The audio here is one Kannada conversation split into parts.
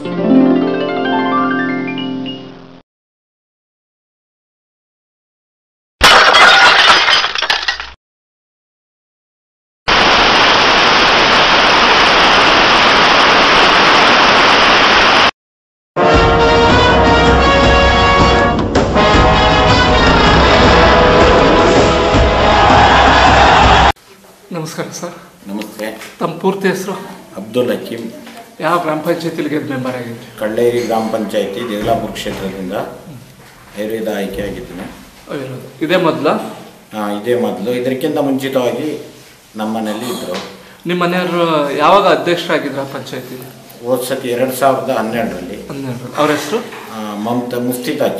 ನಮಸ್ಕಾರ ಸರ್ ನಮಸ್ತೆ ತಮ್ಮ ಪೂರ್ತಿ ಹೆಸರು ಅಬ್ದುಲ್ ಹಕೀಂ ಯಾವ ಗ್ರಾಮ ಪಂಚಾಯತಿಗೆ ಮೆಂಬರ್ ಆಗಿದ್ರಿ ಕಳ್ಳೇರಿ ಗ್ರಾಮ ಪಂಚಾಯತಿ ದೇವಲಾಪುರ ಕ್ಷೇತ್ರದಿಂದ ಐರ್ವೇದ ಆಯ್ಕೆಯಾಗಿದ್ದೀನಿ ಅವಿರೋದು ಇದೇ ಮೊದಲ ಆ, ಇದೇ ಮೊದಲು ಇದಕ್ಕಿಂತ ಮುಂಚಿತವಾಗಿ ನಮ್ಮ ಮನೆಯಲ್ಲಿ ಇದ್ದರು ನಿಮ್ಮ ಮನೆಯವರು ಯಾವಾಗ ಅಧ್ಯಕ್ಷರಾಗಿದ್ರ ಪಂಚಾಯತಿ ಹೋದ ಸತಿ ಎರಡು ಸಾವಿರದ ಹನ್ನೆರಡರಲ್ಲಿ ಹನ್ನೆರಡು ಅವ್ರ ಹೆಸರು ಆ, ಮಮತಾ ಮುಫ್ತಿತಾಜ್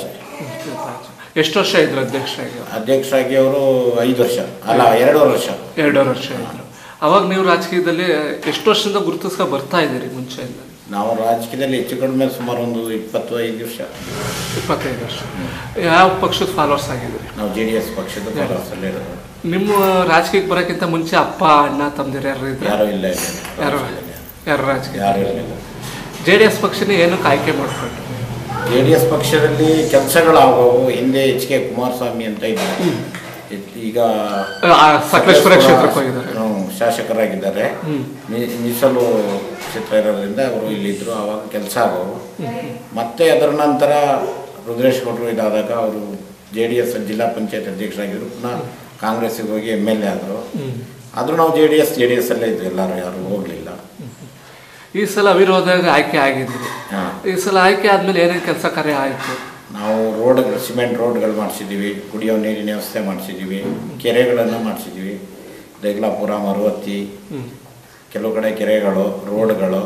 ಎಷ್ಟು ವರ್ಷ ಇದ್ರು ಅಧ್ಯಕ್ಷರಾಗಿ ಅಧ್ಯಕ್ಷರಾಗಿ ಅವರು ಐದು ವರ್ಷ ಅಲ್ಲ ಎರಡೂವರೆ ವರ್ಷ ಎರಡೂವರೆ ವರ್ಷ ಇದ್ರು ಅವಾಗ ನೀವು ರಾಜಕೀಯದಲ್ಲಿ ಎಷ್ಟು ವರ್ಷದಿಂದ ಗುರುತಿಸ್ಕೊ ಬರ್ತಾ ಇದ್ದೀರಿ ಮುಂಚೆಯಿಂದ ನಾವು ರಾಜಕೀಯದಲ್ಲಿ ಹೆಚ್ಚು ಕಡಿಮೆ ಸುಮಾರು ಒಂದು ಇಪ್ಪತ್ತು ಐದು ವರ್ಷ ಇಪ್ಪತ್ತೈದು ವರ್ಷ ಯಾವ ಪಕ್ಷದ ಫಾಲೋವರ್ಸ್ ಆಗಿದ್ದೀರಿ ನಾವು ಜೆ ಡಿ ಎಸ್ ಪಕ್ಷದ ಫಾಲೋವರ್ಸಲ್ಲಿ ಇರೋದು ನಿಮ್ಮ ರಾಜಕೀಯಕ್ಕೆ ಬರೋಕ್ಕಿಂತ ಮುಂಚೆ ಅಪ್ಪ ಅಣ್ಣ ತಮ್ಮದಿರು ಯಾರು ಇದ್ರೆ ಯಾರೂ ಇಲ್ಲ ಇಲ್ಲ. ಯಾರು ಯಾರು ರಾಜಕೀಯ ಯಾರೂ ಇರಲಿಲ್ಲ ಜೆ ಡಿ ಎಸ್ ಪಕ್ಷನೇ ಏನಕ್ಕೆ ಆಯ್ಕೆ ಮಾಡಿಕೊಂಡು ಜೆ ಡಿ ಎಸ್ ಪಕ್ಷದಲ್ಲಿ ಕೆಲಸಗಳಾಗವು ಹಿಂದೆ ಎಚ್ ಕೆ ಕುಮಾರಸ್ವಾಮಿ ಅಂತ ಇದ್ದಾರೆ ಈಗ ಸಕಲೇಶ್ವರ ಕ್ಷೇತ್ರಕ್ಕೆ ಹೋಗಿದ್ದಾರೆ ಹ್ಮ್, ಶಾಸಕರಾಗಿದ್ದಾರೆ ಹ್ಮ್. ಮೀ- ಮೀಸಲು ಕ್ಷೇತ್ರ ಇರೋದ್ರಿಂದ ಅವರು ಇಲ್ಲಿದ್ದರು ಆವಾಗ ಕೆಲಸ ಆಗೋವು ಮತ್ತೆ ಅದರ ನಂತರ ರುದ್ರೇಶ್ ಗೌಡರು ಇದಾದಾಗ ಅವರು ಜೆ ಡಿ ಎಸ್ ಜಿಲ್ಲಾ ಪಂಚಾಯತ್ ಅಧ್ಯಕ್ಷರಾಗಿದ್ದರು ಪುನಃ ಕಾಂಗ್ರೆಸ್ಸಿಗೆ ಹೋಗಿ ಎಮ್ ಎಲ್ ಎ ಆದರು ಹ್ಮ್. ಆದರೂ ನಾವು J D S J D S ಅಲ್ಲೇ ಇದ್ವಿ ಎಲ್ಲರೂ ಯಾರು ಹೋಗಲಿಲ್ಲ ಈ ಸಲ ಅವಿರೋಧವಾಗಿ ಆಯ್ಕೆ ಆಗಿದ್ರಿ ಹಾಂ ಈ ಸಲ ಆಯ್ಕೆ ಆದ್ಮೇಲೆ ಏನೇನು ಕೆಲಸ ಕಾರ್ಯ ಆಯಿತು ನಾವು ರೋಡ್ಗಳು ಸಿಮೆಂಟ್ ರೋಡ್ಗಳು ಮಾಡಿಸಿದ್ದೀವಿ ಕುಡಿಯೋ ನೀರಿನ ವ್ಯವಸ್ಥೆ ಮಾಡಿಸಿದ್ದೀವಿ ಕೆರೆಗಳನ್ನು ಮಾಡಿಸಿದ್ದೀವಿ ದೇಗ್ಲಾಪುರ ಮರುವತ್ತಿ ಹ್ಮ್. ಕೆಲವು ಕಡೆ ಕೆರೆಗಳು ರೋಡ್ಗಳು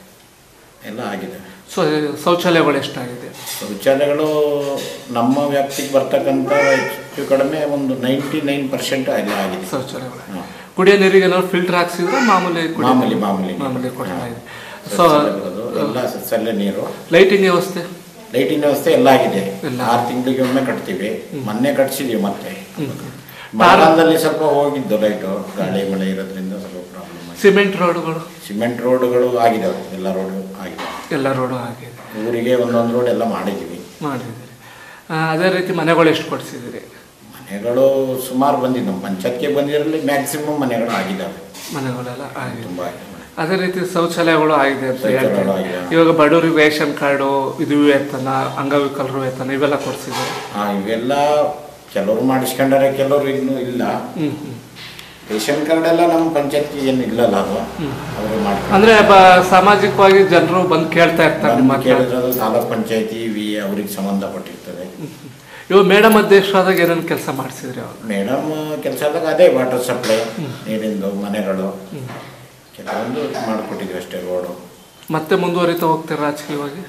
ಎಲ್ಲ ಆಗಿದೆ ಸೊ ಶೌಚಾಲಯಗಳು ಎಷ್ಟಾಗಿದೆ ಶೌಚಾಲಯಗಳು ನಮ್ಮ ವ್ಯಾಪ್ತಿಗೆ ಬರ್ತಕ್ಕಂಥ ಹೆಚ್ಚು ಕಡಿಮೆ ಒಂದು ನೈಂಟಿ ನೈನ್ ಪರ್ಸೆಂಟ್ ಎಲ್ಲ ಆಗಿದೆ ಶೌಚಾಲಯಗಳು ಹಾಂ. ಕುಡಿಯೋ ನೀರಿಗೆ ಏನಾದ್ರು ಫಿಲ್ಟರ್ ಹಾಕ್ಸಿದ್ರೆ ಮಾಮೂಲಿ ಕುಡಿಯೋ ಮಾಮೂಲಿ ನೀರು? ಮಾಮೂಲಿ ಮಾಮೂಲಿ ಕೊಡ್ತಾ ಇದೆ ಸೊ ಸ್ವಚ್ಛತೆ ಬರೋದು, ಎಲ್ಲ ಸಸ್ಯಲ್ಲೇ ನೀರು ಲೈಟಿಂಗ್ ವ್ಯವಸ್ಥೆ ಲೈಟಿನ ವ್ಯವಸ್ಥೆ ಎಲ್ಲ ಆಗಿದೆ ಎಲ್ಲ. ಆರು ತಿಂಗಳಿಗೆ ಒಮ್ಮೆ ಕಟ್ತೀವಿ ಮೊನ್ನೆ ಕಟ್ಸಿದೀವಿ ಮತ್ತೆ ಹ್ಮ್. ಮಳೆಗಾಲದಲ್ಲಿ ಸ್ವಲ್ಪ ಹೋಗಿದ್ದು ಲೈಟು ಗಾಳಿ ಮಳೆ ಇರೋದ್ರಿಂದ ಸ್ವಲ್ಪ ಪ್ರಾಬ್ಲಮ್ ಆಗಿದೆ ಸಿಮೆಂಟ್ ರೋಡ್ಗಳು ಸಿಮೆಂಟ್ ರೋಡ್ಗಳು ಆಗಿದಾವೆ ಎಲ್ಲ ರೋಡ್ ಆಗಿದೆ ಎಲ್ಲ ರೋಡು ಆಗಿದೆ ಊರಿಗೆ ಒಂದೊಂದು ರೋಡ್ ಎಲ್ಲ ಮಾಡಿದ್ದೀವಿ ಮಾಡಿದ್ದೀರಿ ಆ, ಅದೇ ರೀತಿ ಮನೆಗಳು ಎಷ್ಟು ಕೊಡಿಸಿದ್ದೀರಿ ಮನೆಗಳು ಸುಮಾರು ಬಂದಿದ್ದು ನಮ್ಮ ಪಂಚಾಯತ್ಗೆ ಬಂದಿರಲಿ ಮ್ಯಾಕ್ಸಿಮಮ್ ಮನೆಗಳು ಆಗಿದ್ದಾವೆ ಮನೆಗಳೆಲ್ಲ ಆಗಿದೆ ತುಂಬ ಆಗಿದೆ ಅದೇ ರೀತಿ ಶೌಚಾಲಯಗಳು ಆಗಿದೆ ಅಂತ ಶೌಚಾಲಯಗಳು ಹೇಳ್ತಾರೆ ಆಗಿದೆ. ಇವಾಗ ಬಡವರಿಗೆ ರೇಷನ್ ಕಾರ್ಡು ಇದು ವೇತನ ಅಂಗವಿಕಲರು ವೇತನ ಇವೆಲ್ಲ ಕೊಡಿಸಿದ್ದಾರೆ ಆ, ಇವೆಲ್ಲ ಕೆಲವರು ಮಾಡಿಸ್ಕೊಂಡಾರೆ ಕೆಲವರು ಇನ್ನೂ ಇಲ್ಲ ಹ್ಮ್ ಹ್ಮ್. ರೇಷನ್ ಕಾರ್ಡ್ ಎಲ್ಲ ನಮ್ಮ ಪಂಚಾಯತ್ಗೆ ಏನು ಇಲ್ಲಲ್ಲ ಅದು ಅವರು ಮಾಡ್ಕೊಂಡು ಅಂದ್ರೆ ಬ- ಸಾಮಾಜಿಕವಾಗಿ ಜನರು ಬಂದು ಕೇಳ್ತಾ ಇರ್ತಾರೆ ನಿಮ್ಮ ಹತ್ರ. ಕೇಳಿರೋದು ತಾಲೂಕ್ ಪಂಚಾಯತಿ ವಿ ಅವರಿಗೆ ಸಂಬಂಧಪಟ್ಟಿರ್ತದೆ ಇವಾಗ ಮೇಡಮ್ ಅಧ್ಯಕ್ಷರಾದಾಗ ಏನೇನು ಕೆಲಸ ಮಾಡಿಸಿದ್ರಿ ಅವಾಗ ಮೇಡಮ್ ಕೆಲಸ ಆದಾಗ ಅದೇ ವಾಟರ್ ಸಪ್ಲೈ ನೀರಿಂದು ಮನೆಗಳು ಕೆಲವೊಂದು ಮಾಡಿಕೊಟ್ಟಿದ್ವಿ ಅಷ್ಟೇ ರೋಡು ಮತ್ತೆ ಮುಂದುವರಿತಾ ಹೋಗ್ತೀರಾ ರಾಜಕೀಯವಾಗಿ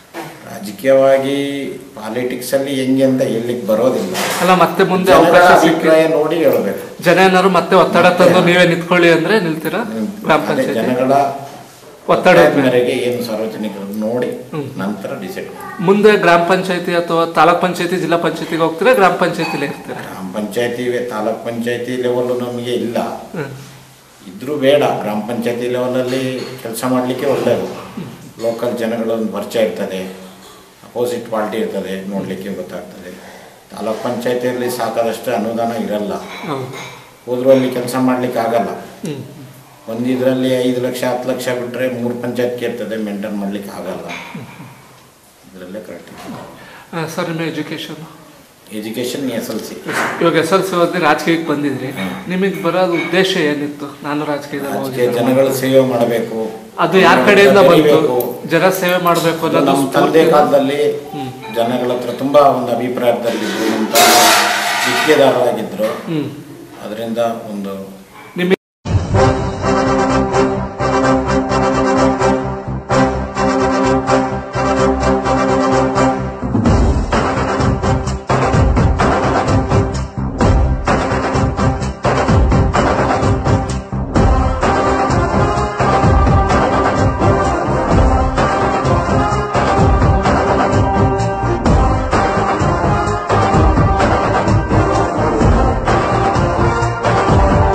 ರಾಜಕೀಯವಾಗಿ ಪಾಲಿಟಿಕ್ಸ್ ಅಲ್ಲಿ ಹೆಂಗೆ ಅಂತ ಹೇಳಲಿಕ್ಕೆ ಬರೋದಿಲ್ಲ ಅಲ್ಲ ಮತ್ತೆ ಮುಂದೆ ಜನರ ಅವಕಾಶ ಸಿಕ್ಕಿ ಅಭಿಪ್ರಾಯ ನೋಡಿ ಹೇಳಬೇಕು ಜನ ಏನಾದ್ರು ಮತ್ತೆ ಒತ್ತಡ ತಂದು ನೀವೇ ನಿಂತ್ಕೊಳ್ಳಿ ಅಂದ್ರೆ ನಿಲ್ತೀರಾ ಗ್ರಾಮ ಅದೇ ಪಂಚಾಯತಿ ಜನಗಳ ಒತ್ತಡ ಮೇರೆಗೆ ಏನು ಸಾರ್ವಜನಿಕರು ನೋಡಿ ಹ್ಮ್. ನಂತರ ಡಿಸೈಡ್ ಮುಂದೆ ಗ್ರಾಮ ಪಂಚಾಯತಿ ಅಥವಾ ತಾಲೂಕ್ ಪಂಚಾಯತಿ ಜಿಲ್ಲಾ ಪಂಚಾಯತಿಗೆ ಹೋಗ್ತೀರಾ ಗ್ರಾಮ ಪಂಚಾಯತಿಲೇ ಇರ್ತೀರಾ ಗ್ರಾಮ ಪಂಚಾಯತಿ ತಾಲೂಕ್ ಪಂಚಾಯತಿ ಲೆವೆಲ್ ನಮಗೆ ಇಲ್ಲ ಹ್ಮ್. ಇದ್ರೂ ಬೇಡ ಗ್ರಾಮ ಪಂಚಾಯತಿ ಲೆವೆಲಲ್ಲಿ ಕೆಲಸ ಮಾಡಲಿಕ್ಕೆ ಒಳ್ಳೆಯದು ಲೋಕಲ್ ಜನಗಳೊಂದು ಪರಿಚಯ ಇರ್ತದೆ ಅಪೋಸಿಟ್ ಪಾರ್ಟಿ ಇರ್ತದೆ ನೋಡಲಿಕ್ಕೆ ಗೊತ್ತಾಗ್ತದೆ ತಾಲೂಕ್ ಪಂಚಾಯತಿಯಲ್ಲಿ ಸಾಕಾದಷ್ಟು ಅನುದಾನ ಇರಲ್ಲ ಹೌದು ಹೋದ್ರೂ ಅಲ್ಲಿ ಕೆಲಸ ಮಾಡಲಿಕ್ಕೆ ಆಗಲ್ಲ ಹ್ಮ್ ಒಂದು ಇದರಲ್ಲಿ ಐದು ಲಕ್ಷ ಹತ್ತು ಲಕ್ಷ ಬಿಟ್ಟರೆ ಮೂರು ಪಂಚಾಯತ್ಗೆ ಇರ್ತದೆ ಮೇಂಟೈನ್ ಮಾಡಲಿಕ್ಕೆ ಆಗಲ್ಲ ಇದರಲ್ಲೇ ಕರೆಕ್ಟ್ ಆ, ಸರ್ ನಿಮ್ಮ education education S L C ಇವಾಗ ಎಸ್ ಎಲ್ ಸಿ ಓದಿ ರಾಜಕೀಯಕ್ಕೆ ಬಂದಿದ್ರಿ ಹ್ಮ್. ನಿಮಗೆ ಬರೋದು ಉದ್ದೇಶ ಏನಿತ್ತು ನಾನು ರಾಜಕೀಯದಲ್ಲಿ ರಾಜಕೀಯ ಹೋಗಿ ಜನಗಳ ಸೇವೆ ಮಾಡಬೇಕು ಅದು ಯಾರ ಕಡೆಯಿಂದ ಬಂತು ಬೆಳಿಬೇಕು. ಜನ ಸೇವೆ ಮಾಡಬೇಕು ಅನ್ನೋದು ನಮ್ಮ ತಂದೆ ಸ್ಫೂರ್ತಿ. ಕಾಲದಲ್ಲಿ ಹ್ಮ್. ಜನಗಳ ಹತ್ರ ತುಂಬಾ ಒಂದು ಅಭಿಪ್ರಾಯದಲ್ಲಿದ್ರು ನಮ್ಮ ತಂದೆ ಗುತ್ತಿಗೆದಾರರಾಗಿದ್ರು ಹ್ಮ್ ಅದರಿಂದ ಒಂದು ನಿಮಗೆ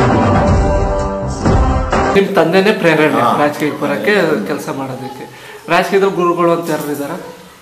ನಿಮ್ಮ ತಂದೆನೇ ಪ್ರೇರಣೆ ಹಾ. ರಾಜಕೀಯಕ್ಕೆ ಬರೋಕ್ಕೆ ಕೆಲಸ ಮಾಡೋದಕ್ಕೆ ರಾಜಕೀಯದಲ್ಲಿ ಗುರುಗಳು ಅಂತ ಯಾರು ಇದ್ದಾರಾ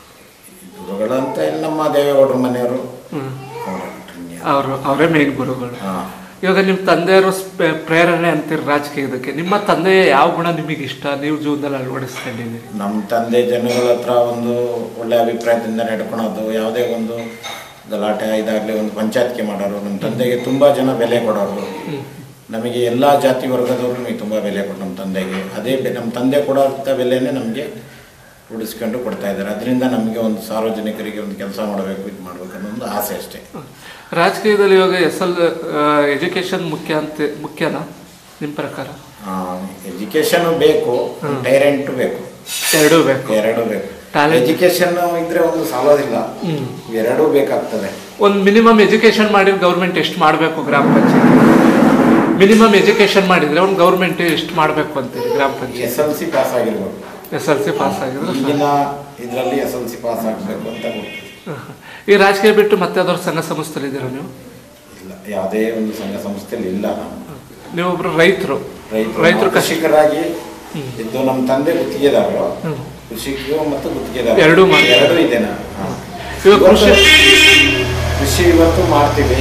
ಗುರುಗಳಂತ ಇಲ್ಲಿ ನಮ್ಮ ದೇವೇಗೌಡರ ಮನೆಯವರು ಹ್ಮ್ ಅವ್ರೇ ಬಿಟ್ರೆ ಇನ್ಯಾರು. ಅವರು ಅವರೇ ಮೇನ್ ಗುರುಗಳು ಹಾ. ಇವಾಗ ನಿಮ್ಮ ತಂದೆಯವರು ಸ್ಪೆ- ಪ್ರೇರಣೆ ಅಂತೀರಿ ರಾಜಕೀಯದಕ್ಕೆ ನಿಮ್ಮ ತಂದೆಯ ಯಾವ ಗುಣ ನಿಮಗೆ ಇಷ್ಟ ನೀವು ಜೀವನದಲ್ಲಿ ಅಳವಡಿಸ್ಕೊಂಡಿದ್ದೀರಿ ನಮ್ಮ ತಂದೆ ಜನಗಳ ಹತ್ರ ಒಂದು ಒಳ್ಳೆ ಅಭಿಪ್ರಾಯದಿಂದ ನಡ್ಕೊಳೋದು ಯಾವುದೇ ಒಂದು ಗಲಾಟೆ ಇದಾಗಲಿ ಒಂದು ಪಂಚಾಯತ್ಗೆ ಮಾಡೋರು ನಮ್ಮ ತಂದೆಗೆ ತುಂಬ ಜನ ಬೆಲೆ ಕೊಡೋರು ನಮಗೆ ಎಲ್ಲ ಜಾತಿ ವರ್ಗದವರು ನಮಗೆ ತುಂಬ ಬೆಲೆ ಕೊಟ್ಟು ನಮ್ಮ ತಂದೆಗೆ ಅದೇ ಬೆ- ನಮ್ಮ ತಂದೆ ಕೊಡೋಂಥ ಬೆಲೆನೇ ನಮಗೆ ಉಳಿಸ್ಕೊಂಡು ಕೊಡ್ತಾ ಇದ್ದಾರೆ ಅದರಿಂದ ನಮಗೆ ಒಂದು ಸಾರ್ವಜನಿಕರಿಗೆ ಒಂದು ಕೆಲಸ ಮಾಡಬೇಕು ಇದು ಮಾಡಬೇಕು ಅನ್ನೋ ಒಂದು ಆಸೆ ಅಷ್ಟೇ ರಾಜಕೀಯದಲ್ಲಿ ಇವಾಗ ಎಸ್ ಎಲ್ ಎಜುಕೇಶನ್ ಮುಖ್ಯ ಅಂತ ಮುಖ್ಯನಾ ನಿಮ್ಮ ಪ್ರಕಾರ ಎಜುಕೇಷನ್ ಬೇಕು ಟೈರೆಂಟು ಬೇಕು ಎರಡೂ ಬೇಕು ಎರಡೂ ಬೇಕು Talent. ಎಜುಕೇಷನ್ ಇದ್ರೆ ಒಂದು ಸಾಲೋದಿಲ್ಲ ಹ್ಮ್. ಎರಡೂ ಬೇಕಾಗ್ತದೆ ಒಂದು ಮಿನಿಮಮ್ ಎಜುಕೇಶನ್ ಮಾಡಿದ್ರೆ ಗೌರ್ಮೆಂಟ್ ಎಷ್ಟು ಮಾಡಬೇಕು ಗ್ರಾಮ ಪಂಚಾಯತ್ ಮಿನಿಮಮ್ ಎಜುಕೇಶನ್ ಮಾಡಿದ್ರೆ ಒಂದು ಗೌರ್ಮೆಂಟ್ ಎಷ್ಟು ಮಾಡಬೇಕು ಅಂತೀರಿ ಗ್ರಾಮ panchayat S L C pass ಆಗಿರ್ಬೇಕು ಎಸ್ ಎಲ್ ಸಿ ಪಾಸ್ ಆಗಿದ್ರೆ ಈಗಿನ ಇದರಲ್ಲಿ ಎಸ್ ಎಲ್ ಸಿ ಪಾಸ್ ಆಗಬೇಕು ಅಂತ ಗೊತ್ತಿಲ್ಲ ಸಾಕು. ಈ ರಾಜಕೀಯ ಬಿಟ್ಟು ಮತ್ತೆ ಯಾವ್ದಾದ್ರು ಸಂಘ ಸಂಸ್ಥೆಲಿದ್ದೀರಾ ನೀವು ಇಲ್ಲ ಯಾವುದೇ ಒಂದು ಸಂಘ ಸಂಸ್ಥೆಯಲ್ಲಿ ಇಲ್ಲ ನಾವು ನೀವೊಬ್ರು ರೈತರು ರೈತರು ರೈತರು ನಾವು ಕೃಷಿ ಕೃಷಿಕರಾಗಿ ಇದ್ದು ನಮ್ಮ ತಂದೆ ಗುತ್ತಿಗೆದಾರರು ಹ್ಮ್. ಕೃಷಿಗೂ ಮತ್ತು ಗುತ್ತಿಗೆದಾರ ಎರಡೂ ಮಾಡ್ತಾರೆ. ಎರಡೂ ಇದೆ ನಾ ಹಾ. ಇವಾಗ ಕೃಷಿ ಕೃಷಿ ಇವತ್ತು ಮಾಡ್ತೀವಿ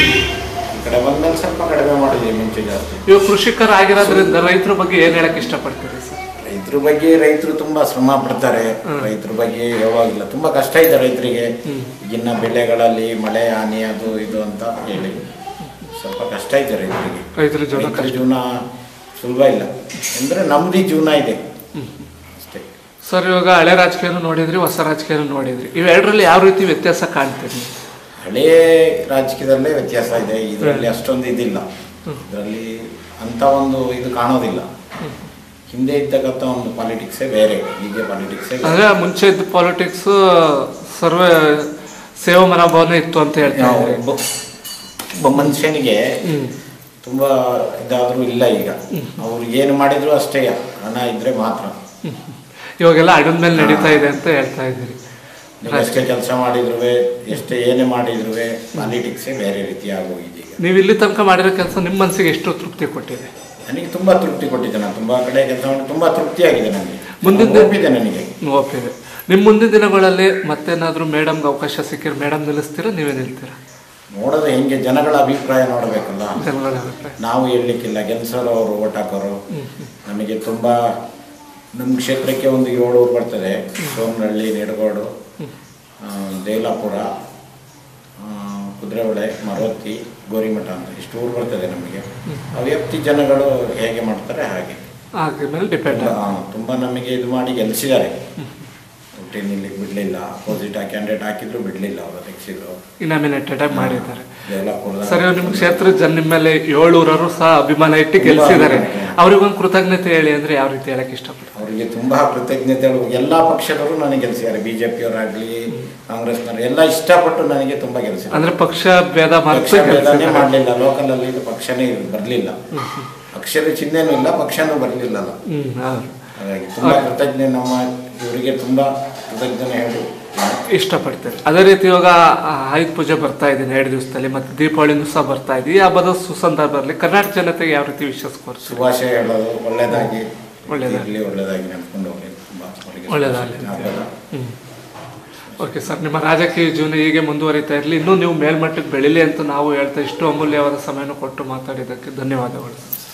ಈ ಕಡೆ ಬಂದ್ಮೇಲೆ ಸ್ವಲ್ಪ ಕಡಿಮೆ ಮಾಡಿದ್ವಿ ಮುಂಚೆ ಜಾಸ್ತಿ ಇವಾಗ ಕೃಷಿಕರಾಗಿರೋದ್ರಿಂದ ರೈತರ ಬಗ್ಗೆ ಏನ್ ಹೇಳಕ್ ಇಷ್ಟಪಡ್ತೀರಿ ಸರ್ ರೈತರ ಬಗ್ಗೆ ರೈತರು ತುಂಬಾ ಶ್ರಮ ಪಡ್ತಾರೆ ರೈತರ ಬಗ್ಗೆ ಯಾವಾಗಿಲ್ಲ ತುಂಬಾ ಕಷ್ಟ ಇದೆ ರೈತರಿಗೆ ಈಗಿನ ಬೆಳೆಗಳಲ್ಲಿ ಮಳೆ ಹಾನಿ ಅದು ಇದು ಅಂತ ಹೇಳಿ ಸ್ವಲ್ಪ ಕಷ್ಟ ಇದೆ ರೈತರಿಗೆ ರೈತರ ಜೀವನ ರೈತರ ಜೀವನ ಸುಲಭ ಇಲ್ಲ ಅಂದ್ರೆ ನಮ್ದು ಜೀವನ ಇದೆ ಅಷ್ಟೇ ಸರ್ ಇವಾಗ ಹಳೆ ರಾಜಕೀಯನೂ ನೋಡಿದ್ರಿ ಹೊಸ ರಾಜಕೀಯನೂ ನೋಡಿದ್ರಿ ಇವೆರಡರಲ್ಲಿ ಯಾವ ರೀತಿ ವ್ಯತ್ಯಾಸ ಕಾಣ್ತೀರಿ ನೀವು? ಹಳೇ ರಾಜಕೀಯದಲ್ಲೇ ವ್ಯತ್ಯಾಸ ಇದೆ ಇದರಲ್ಲಿ ಅಷ್ಟೊಂದು ಇದಿಲ್ಲ ಇದರಲ್ಲಿ ಅಂತ ಒಂದು ಇದು ಕಾಣೋದಿಲ್ಲ ಹಿಂದೆ ಇದ್ದಕ್ಕಂಥ ಒಂದು ಪಾಲಿಟಿಕ್ಸೇ ಬೇರೆ ಹೀಗೆ ಪಾಲಿಟಿಕ್ಸೇ ಬೇರೆ ಅಂದ್ರೆ ಮುಂಚೆ ಇದ್ದ ಪಾಲಿಟಿಕ್ಸ್ ಸರ್ವೇ ಸೇವಾ ಮನೋಭಾವನೆ ಇತ್ತು ಅಂತ ಹೇಳ್ತಾ ನಾವು ಇದ್ರಿ. ಒಬ್ಬ ಒಬ್ಬ ಮನುಷ್ಯನಿಗೆ ಹ್ಮ್ ತುಂಬಾ ಇದಾದ್ರೂ ಇಲ್ಲ ಈಗ ಅವ್ರು ಏನು ಮಾಡಿದ್ರು ಅಷ್ಟೇ ಹಣ ಇದ್ರೆ ಮಾತ್ರ ಇವಾಗೆಲ್ಲ ಹಣದ ಮೇಲೆ ನಡೀತಾ ಇದೆ ಅಂತ ಹೇಳ್ತಾ ಇದ್ದೀರಿ ನೀವು ಎಷ್ಟೇ ಕೆಲಸ ಮಾಡಿದ್ರು ಎಷ್ಟೇ ಏನೇ ಮಾಡಿದ್ರು ಪಾಲಿಟಿಕ್ಸೇ ಬೇರೆ ರೀತಿ ಆಗೋಗಿದೆ ಈಗ ನೀವು ಇಲ್ಲಿ ತನಕ ಮಾಡಿರೋ ಕೆಲಸ ನಿಮ್ಮ ಮನಸ್ಸಿಗೆ ಎಷ್ಟು ತೃಪ್ತಿ ಕೊಟ್ಟಿದೆ ನನಗೆ ತುಂಬಾ ತೃಪ್ತಿ ಕೊಟ್ಟಿದೆ ನಾನು ತುಂಬಾ ಕಡೆ ಕೆಲಸ ಮಾಡಿ ತುಂಬಾ ತೃಪ್ತಿಯಾಗಿದೆ ನನಗೆ ಮುಂದಿನ ದಿನ- ಒಪ್ಪಿದೆ ನನಗೆ ಒಪ್ಪಿದೆ ನಿಮ್ಮ ಮುಂದಿನ ದಿನಗಳಲ್ಲಿ ಮತ್ತೇನಾದ್ರೂ ಮೇಡಮ್ಗೆ ಅವಕಾಶ ಸಿಕ್ಕಿದ್ರೆ ಮೇಡಮ್ ನಿಲ್ಲಿಸ್ತೀರಾ ನೀವೇ ನಿಲ್ತೀರಾ ನೋಡೋದು ಹೆಂಗೆ ಜನಗಳ ಅಭಿಪ್ರಾಯ ನೋಡಬೇಕಲ್ಲ ಜನಗಳ ಅಭಿಪ್ರಾಯ ನಾವು ಹೇಳಲಿಕ್ಕಿಲ್ಲ ಗೆಲ್ಸೋರು ಅವರು ಓಟ್ ಹಾಕೋರು ನಮಗೆ ತುಂಬಾ ನಮ್ಮ ಕ್ಷೇತ್ರಕ್ಕೆ ಒಂದು ಏಳು ಊರು ಬರ್ತದೆ ಸೋಮನಹಳ್ಳಿ ನೆಡಗೋಡು ಆ, ದೇವಲಾಪುರ ಆ, ಕುದುರೆಹೊಳೆ ಮರವತ್ತಿ ಗೋರಿಮಠ ಅಂತ ಇಷ್ಟು ಊರು ಬರ್ತದೆ ನಮಗೆ ಆ ವ್ಯಕ್ತಿ ಜನಗಳು ಹೇಗೆ ಮಾಡ್ತಾರೆ ಹಾಗೆ ಅದ್ರ ಮೇಲೆ ಡಿಪೆಂಡ್ ತುಂಬ ಆ, ತುಂಬ ನಮಗೆ ಇದು ಮಾಡಿ ಗೆಲ್ಲಿಸಿದ್ದಾರೆ ಹುಟ್ಟಿ ನಿಲ್ಲಿಕ್ಕೆ ಬಿಡಲಿಲ್ಲ ಅಪೋಸಿಟ್ ಕ್ಯಾಂಡಿಡೇಟ್ ಹಾಕಿದ್ರು ಬಿಡಲಿಲ್ಲ ಅವರು ತೆಗ್ಸಿದ್ರು ಇನಾಮಿನೇಟೆಡ್ ಆಗಿ ಮಾಡಿದ್ದಾರೆ ದೇವಲಾಪುರದ ಸರಿ ನಿಮ್ಮ ಕ್ಷೇತ್ರದ ಜನ ನಿಮ್ಮ ಮೇಲೆ ಏಳೂರರು ಸಹ ಅಭಿಮಾನ ಇಟ್ಟು ಗೆಲ್ಸಿದ್ದಾರೆ ಅವ್ರಿಗೊಂದು ಕೃತಜ್ಞತೆ ಹೇಳಿ ಅಂದ್ರೆ ಯಾವ ರೀತಿ ಹೇಳಕ್ ಇಷ್ಟಪಡ್ತಾರೆ ಅವರಿಗೆ ತುಂಬಾ ಕೃತಜ್ಞತೆಗಳು ಎಲ್ಲ ಪಕ್ಷದವರು ನನಗೆ ಗೆಲ್ಸಿದ್ದಾರೆ ಬಿಜೆಪಿಯವರಾಗ್ಲಿ ಕಾಂಗ್ರೆಸ್ನವರು ಎಲ್ಲ ಇಷ್ಟಪಟ್ಟು ನನಗೆ ತುಂಬಾ ಗೆಲ್ಸಿದ್ದಾರೆ ಅಂದ್ರೆ ಪಕ್ಷ ಭೇದ ಪಕ್ಷ ಮರೆತು ಭೇದನೆ ಗೆಲ್ಸಿದ್ದಾರೆ. ಮಾಡಲಿಲ್ಲ ಲೋಕಲ್ ಅಲ್ಲಿ ಇದು ಪಕ್ಷನೇ ಬರಲಿಲ್ಲ ಪಕ್ಷದ ಚಿಹ್ನೆನೂ ಇಲ್ಲ ಪಕ್ಷನೂ ಬರಲಿಲ್ಲ ಹ್ಮ್ ಹೌದು ಹಾಗಾಗಿ ತುಂಬಾ ಕೃತಜ್ಞೆ ನಮ್ಮ ಇವರಿಗೆ ತುಂಬಾ ಕೃತಜ್ಞತೆ ಹೇಳಿ ಇಷ್ಟಪಡ್ತಾರೆ ಅದೇ ರೀತಿ ಇವಾಗ ಆ ಆಯುಧ ಪೂಜೆ ಬರ್ತಾ ಇದೆ ಎರಡು ದಿವಸದಲ್ಲಿ ಮತ್ತೆ ದೀಪಾವಳಿನೂ ಸಹ ಬರ್ತಾ ಇದೆ ಈ ಹಬ್ಬದ ಸುಸಂದರ್ಭದಲ್ಲಿ ಕರ್ನಾಟಕ ಜನತೆಗೆ ಯಾವ ರೀತಿ ವಿಶ್ವಾಸ ಕೋರ್ಸಿ ಶುಭಾಶಯ ಹೇಳೋದು ಒಳ್ಳೇದಾಗಿ ಒಳ್ಳೇದಾಗಿ. ಇರ್ಲಿ ಒಳ್ಳೇದಾಗಿ ನಡ್ಕೊಂಡು ಹೋಗಿ ತುಂಬಾ ಅವರಿಗೆ ಒಳ್ಳೇದಾಗ್ಲಿ. ಹಬ್ಬದ ಹ್ಮ್ ಓಕೆ ಸರ್ ನಿಮ್ಮ ರಾಜಕೀಯ ಜೀವನ ಹೀಗೆ ಮುಂದುವರಿತಾ ಇರಲಿ ಇನ್ನೂ ನೀವು ಮೇಲ್ಮಟ್ಟಕ್ಕೆ ಬೆಳಿಲಿ ಅಂತ ನಾವು ಹೇಳ್ತಾ ಇಷ್ಟು ಅಮೂಲ್ಯವಾದ ಸಮಯನ ಕೊಟ್ಟು ಮಾತಾಡಿದ್ದಕ್ಕೆ ಧನ್ಯವಾದಗಳು ಸರ್